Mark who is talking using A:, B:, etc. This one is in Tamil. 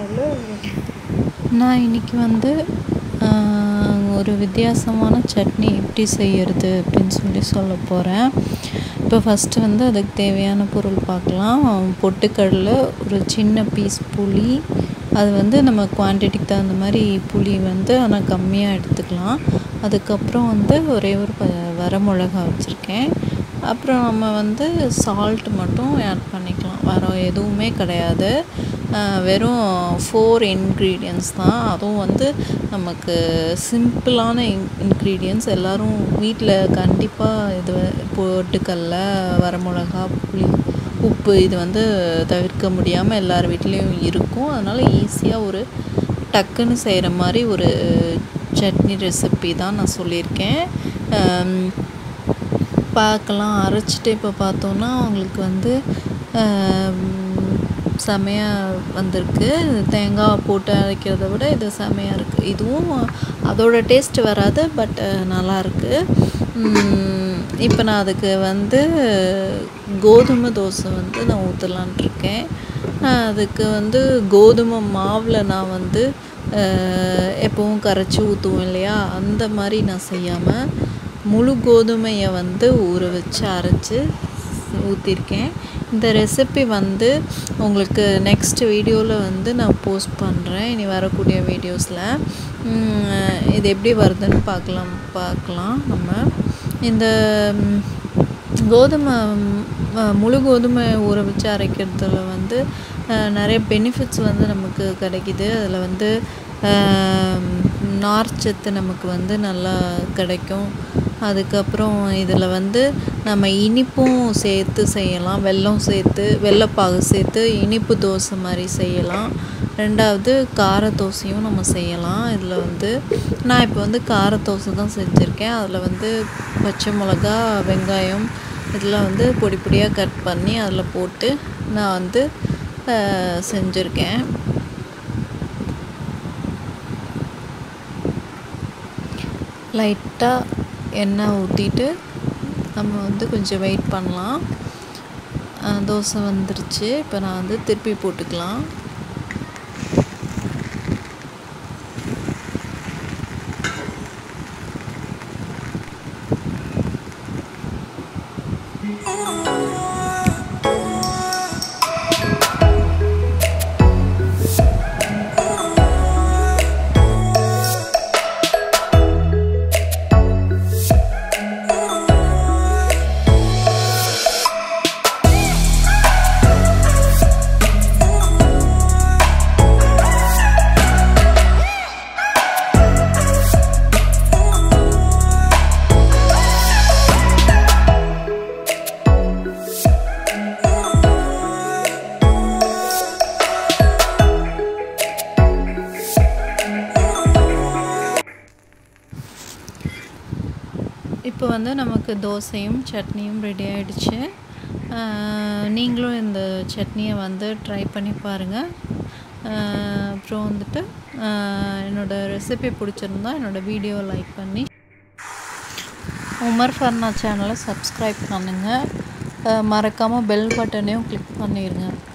A: நான் இன்னைக்கு வந்து ஆஹ், ஒரு வித்தியாசமான சட்னி எப்படி செய்யறது அப்படின்னு சொல்லி சொல்ல போகிறேன் இப்போ ஃபஸ்ட்டு வந்து அதுக்கு தேவையான பொருள் பார்க்கலாம் பொட்டுக்கடலை ஒரு சின்ன பீஸ் புளி அது வந்து நம்ம குவான்டிட்டிக்கு தகுந்த மாதிரி புளி வந்து ஆனால் கம்மியாக எடுத்துக்கலாம் அதுக்கப்புறம் வந்து ஒரே ஒரு ப வரமிளகா வச்சுருக்கேன் அப்புறம் நம்ம வந்து சால்ட் மட்டும் ஆட் பண்ணிக்கலாம் வேறு எதுவுமே கிடையாது ஆஹ் வெறும் ஃபோர் இன்க்ரீடியன்ஸ் தான் அதுவும் வந்து நமக்கு சிம்பிளான இன் இன்க்ரீடியன்ஸ் எல்லோரும் வீட்டில் கண்டிப்பாக இது பொட்டுக்கல்ல வரமிளகா புளி உப்பு இது வந்து தவிர்க்க முடியாமல் எல்லார் வீட்லேயும் இருக்கும் அதனால் ஈஸியாக ஒரு டக்குன்னு செய்கிற மாதிரி ஒரு சட்னி ரெசிபி தான் நான் சொல்லியிருக்கேன் ஆம், பார்க்கலாம் அரைச்சிட்டு இப்போ பார்த்தோன்னா அவங்களுக்கு வந்து ஆம், செமையாக வந்திருக்கு தேங்காய் போட்டு அரைக்கிறத விட இது செமையாக இருக்குது இதுவும் அதோட டேஸ்ட் வராது பட் நல்லாயிருக்கு இப்போ நான் அதுக்கு வந்து கோதுமை தோசை வந்து நான் ஊற்றலான்ட்டு இருக்கேன் நான் அதுக்கு வந்து கோதுமை மாவில் நான் வந்து அஹ், எப்பவும் கரைச்சி ஊற்றுவோம் இல்லையா அந்த மாதிரி நான் செய்யாமல் முழு கோதுமையை வந்து ஊற வச்சு அரைச்சி ஊற்றிருக்கேன் இந்த ரெசிபி வந்து உங்களுக்கு நெக்ஸ்ட் வீடியோவில் வந்து நான் போஸ்ட் பண்ணுறேன் இனி வரக்கூடிய வீடியோஸில் இது எப்படி வருதுன்னு பார்க்கலாம் பார்க்கலாம் நம்ம இந்த ம், கோதுமை ம், அஹ், முழு கோதுமை ஊற வச்சு அரைக்கிறதுல வந்து அஹ், நிறைய பெனிஃபிட்ஸ் வந்து நமக்கு கிடைக்குது அதில் வந்து அஹ், நார்ச்சத்து நமக்கு வந்து நல்லா கிடைக்கும் அதுக்கப்புறம் இதில் வந்து நம்ம இனிப்பும் சேர்த்து செய்யலாம் வெல்லம் சேர்த்து வெள்ளைப்பாகு சேர்த்து இனிப்பு தோசை மாதிரி செய்யலாம் ரெண்டாவது கார தோசையும் நம்ம செய்யலாம் இதில் வந்து நான் இப்போ வந்து கார தோசை தான் செஞ்சுருக்கேன் அதில் வந்து பச்சை மிளகா வெங்காயம் இதெல்லாம் வந்து பொடி பொடியாக கட் பண்ணி அதில் போட்டு நான் வந்து அஹ், செஞ்சுருக்கேன் லைட்டாக எண்ணெய் ஊற்றிட்டு நம்ம வந்து கொஞ்சம் வெயிட் பண்ணலாம் அஹ், தோசை வந்துருச்சு இப்போ நான் வந்து திருப்பி போட்டுக்கலாம் இப்போ வந்து நமக்கு தோசையும் சட்னியும் ரெடி ஆயிடுச்சு ஆஹ் நீங்களும் இந்த சட்னியை வந்து ட்ரை பண்ணி பாருங்கள் ஆஹ் அப்புறம் வந்துட்டு ஆஹ் என்னோட ரெசிபி பிடிச்சிருந்தா என்னோட வீடியோ லைக் பண்ணி உமர் ஃபர்னா சேனலை சப்ஸ்கிரைப் பண்ணுங்கள் மறக்காமல் பெல் பட்டனையும் கிளிக் பண்ணிடுங்க